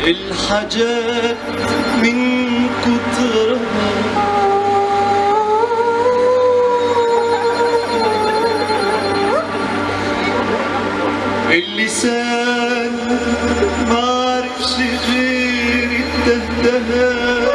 الحاجات من كترها اللسان ما عرفش غير الدهدهة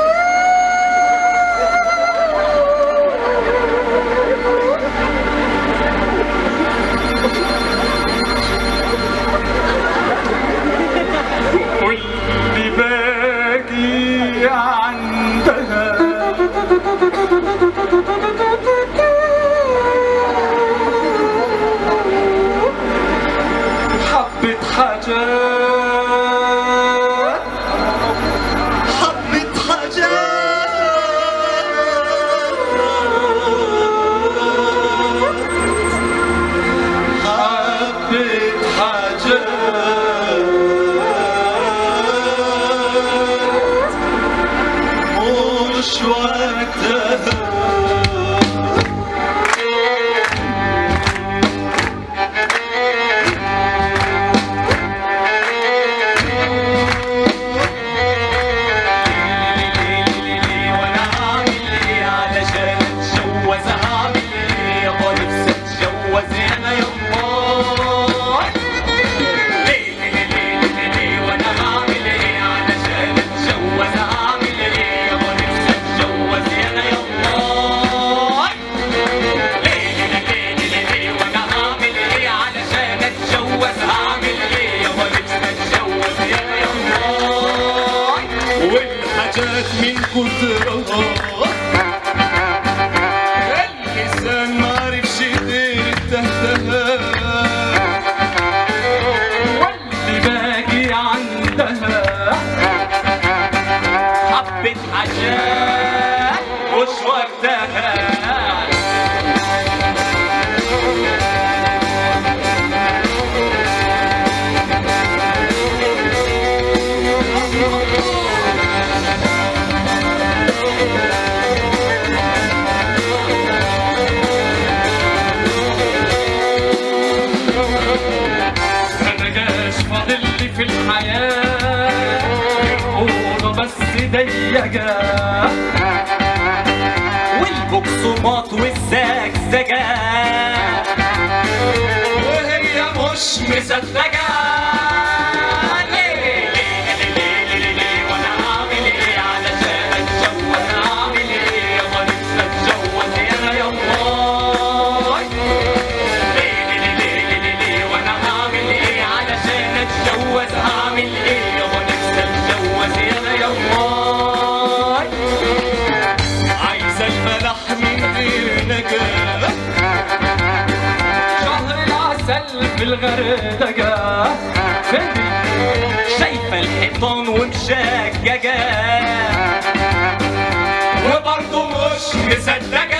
واللي باقي عندها حبة حاجات حبة حاجات حبة حاجات مش وقتها وانا عامل ايه علشان اتجوز عامل ايه ابغى نفسي اتجوز انا يما ليه ليه ليه ليه ليه وانا عامل ايه علشان اتجوز عامل ايه ابغى نفسي اتجوز انا يما ليه ليه ليه ليه ليه وانا عامل ايه علشان اتجوز عامل ايه ابغى نفسي اتجوز انا يما والحاجات من كترها اللسان ما عرفش غير الدهدهة واللي باقي عندها حبة حاجات مش وقتها انا جاش فاضل لي في الحياة الأوضة بس ضيقة والبقسماط والزجزجة وهي مش مصدقة ليه ليه ليه ليه ليه ليه وانا عامل ايه علشان اتجوز عامل ايه يابا نفسي اتجوز انا يما ليه ليه ليه ليه ليه ليه وانا هعمل ايه علشان اتجوز هعمل ايه يابا نفسي اتجوز انا يماي عايزة الملح من غير نجاة شهر العسل في الغردقة فندي شايفة الحيطان ومشججة وبرضه مش مصدقة